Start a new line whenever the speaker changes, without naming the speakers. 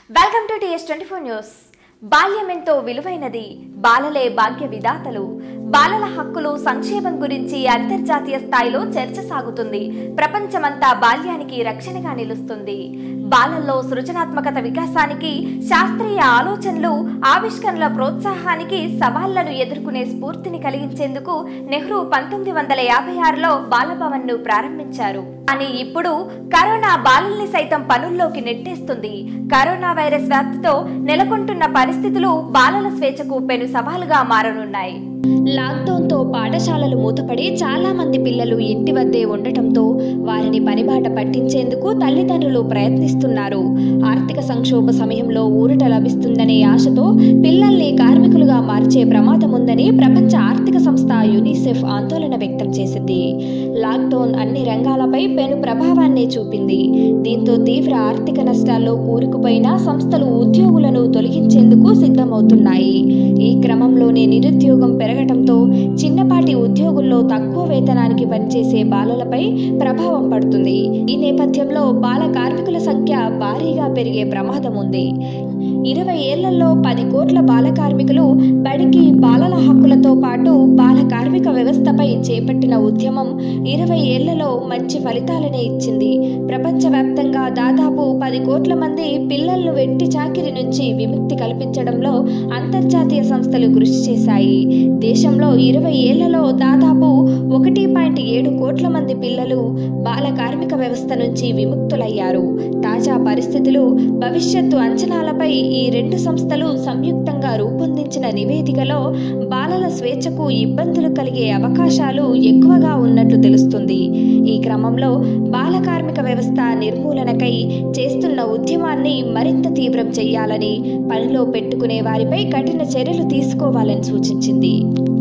welcome to TS twenty four news బాల్యం ఎంతో విలువైనది బాలలే భాగ్య విధాతలు బాలల హక్కులు సంక్షేమం గురించి అంతర్జాతీయ స్థాయిలో చర్చ సాగుతుంది ప్రపంచమంతా బాల్యానికి రక్షణగా నిలుస్తుంది బాలల్లో సృజనాత్మకత వికాసానికి శాస్త్రీయ ఆలోచనలు ఆవిష్కరణల ప్రోత్సాహానికి సవాళ్లను ఎదుర్కొనే స్ఫూర్తిని కలిగించేందుకు నెహ్రూ పంతొమ్మిది వందల యాభై ఆరులో బాలభవన్ ను ప్రారంభించారు కానీ ఇప్పుడు కరోనా బాలల్ని సైతం పనుల్లోకి నెట్టేస్తుంది కరోనా వైరస్ వ్యాప్తితో నెలకొంటున్న పరిస్థితులు బాలల స్వేచ్ఛకు పెను సవాలుగా మారనున్నాయి లాక్డౌన్తో పాఠశాలలు మూతపడి చాలా మంది పిల్లలు ఇంటి వద్దే ఉండటంతో వారిని పనిబాట పట్టించేందుకు తల్లిదండ్రులు ప్రయత్నిస్తున్నారు ఆర్థిక సంక్షోభ సమయంలో ఊరట లభిస్తుందనే ఆశతో పిల్లల్ని కార్మికులుగా మార్చే ప్రమాదం ఉందని ప్రపంచ ఆర్థిక సంస్థ యునిసెఫ్ ఆందోళన వ్యక్తం చేసింది లాక్డౌన్ అన్ని రంగాలపై పెను ప్రభావాన్ని చూపింది దీంతో తీవ్ర ఆర్థిక నష్టాల్లో కూరుకుపోయిన సంస్థలు ఉద్యోగులను తొలగించేందుకు సిద్ధమవుతున్నాయి ఈ క్రమంలోనే నిరుద్యోగం పెరగటంతో చిన్నపాటి ఉద్యోగుల్లో తక్కువ వేతనానికి పనిచేసే బాలలపై ప్రభావం పడుతుంది ఈ నేపథ్యంలో బాల కార్మికుల సంఖ్య భారీగా పెరిగే ప్రమాదం ఉంది ఇరవై ఏళ్లలో పది కోట్ల బాల కార్మికులు బడికి బాలల హక్కులతో పాటు బాల కార్మిక వ్యవస్థపై చేపట్టిన ఉద్యమం ఇరవై ఏళ్లలో మంచి ఫలితాలనే ఇచ్చింది ప్రపంచవ్యాప్తంగా దాదాపు పది కోట్ల మంది పిల్లలను వెట్టి చాకిరి నుంచి విముక్తి కల్పించడంలో అంతర్జాతీయ సంస్థలు కృషి చేశాయి దేశంలో ఇరవై ఏళ్లలో దాదాపు ఒకటి పాయింట్ ఏడు కోట్ల మంది పిల్లలు బాల కార్మిక వ్యవస్థ నుంచి విముక్తులయ్యారు తాజా పరిస్థితులు భవిష్యత్తు అంచనాలపై ఈ రెండు సంస్థలు సంయుక్తంగా రూపొందించిన నివేదికలో బాలల స్వేచ్ఛకు ఇబ్బందులు కలిగే అవకాశాలు ఎక్కువగా ఉన్నట్లు తెలుస్తుంది ఈ క్రమంలో బాల కార్మిక వ్యవస్థ నిర్మూలనకై చేస్తున్న ఉద్యమాన్ని మరింత తీవ్రం చేయాలని పనిలో పెట్టుకునే వారిపై కఠిన చర్యలు తీసుకోవాలని సూచించింది